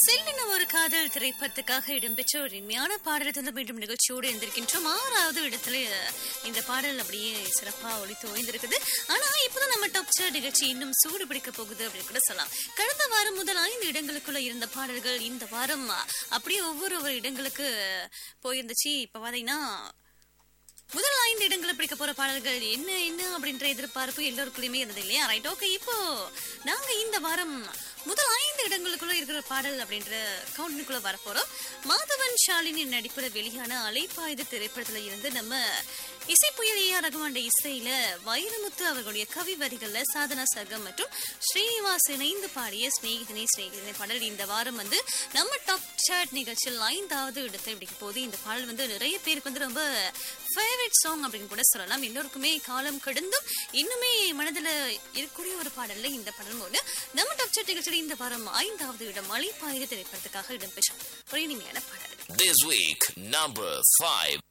செல்லின ஒரு காதல் திரைப்படத்துக்காக இடம்பெற்ற ஒரு இனிமையான பாடலை தந்து மீண்டும் நிகழ்ச்சியோடு இருந்திருக்கின்றோம் ஆறாவது இடத்துல இந்த பாடல் அப்படியே சிறப்பா ஒழித்து ஓய்ந்திருக்குது ஆனா இப்பதான் நம்ம டாப் சார் நிகழ்ச்சி இன்னும் சூடு பிடிக்க போகுது அப்படின்னு கூட சொல்லலாம் கடந்த வாரம் முதல் ஐந்து இடங்களுக்குள்ள இருந்த பாடல்கள் இந்த வாரம் அப்படியே ஒவ்வொரு ஒரு இடங்களுக்கு போயிருந்துச்சு இப்ப பாத்தீங்கன்னா முதல் ஐந்து இடங்களை பிடிக்க போற பாடல்கள் என்ன என்ன அப்படின்ற எதிர்பார்ப்பு எல்லோருக்குள்ளயுமே இருந்தது இல்லையா ரைட் ஓகே இப்போ நாங்க இந்த வாரம் முதல் ஐந்து இடங்களுக்குள்ள இருக்கிற பாடல் அப்படின்ற கவுண்டனுக்குள்ள வரப்போறோம் மாதவன் ஷாலினி நடிப்புல வெளியான அலைப்பாயுத திரைப்படத்துல இருந்து நம்ம இசை புயல் ஏ ரகுமாண்ட இசையில வைரமுத்து அவர்களுடைய கவி வரிகள்ல சாதனா சர்க்கம் மற்றும் ஸ்ரீனிவாஸ் இணைந்து பாடிய ஸ்நேகிதனே ஸ்நேகிதனே பாடல் இந்த வாரம் வந்து நம்ம டாப் சாட் நிகழ்ச்சியில் ஐந்தாவது இடத்தை பிடிக்க போது இந்த பாடல் வந்து நிறைய பேருக்கு வந்து ரொம்ப ஃபேவரட் சாங் அப்படின்னு கூட சொல்லலாம் எல்லோருக்குமே காலம் கடந்தும் இன்னுமே மனதில் இருக்கக்கூடிய ஒரு பாடல்ல இந்த பாடல் ஒன்று நம்ம டாப் சாட் நிகழ்ச்சியில் இந்த வாரம் ஐந்தாவது இடம் மலைப்பாயுத திரைப்படத்துக்காக இடம்பெற்ற ஒரு இனிமையான பாடல் This week, number 5.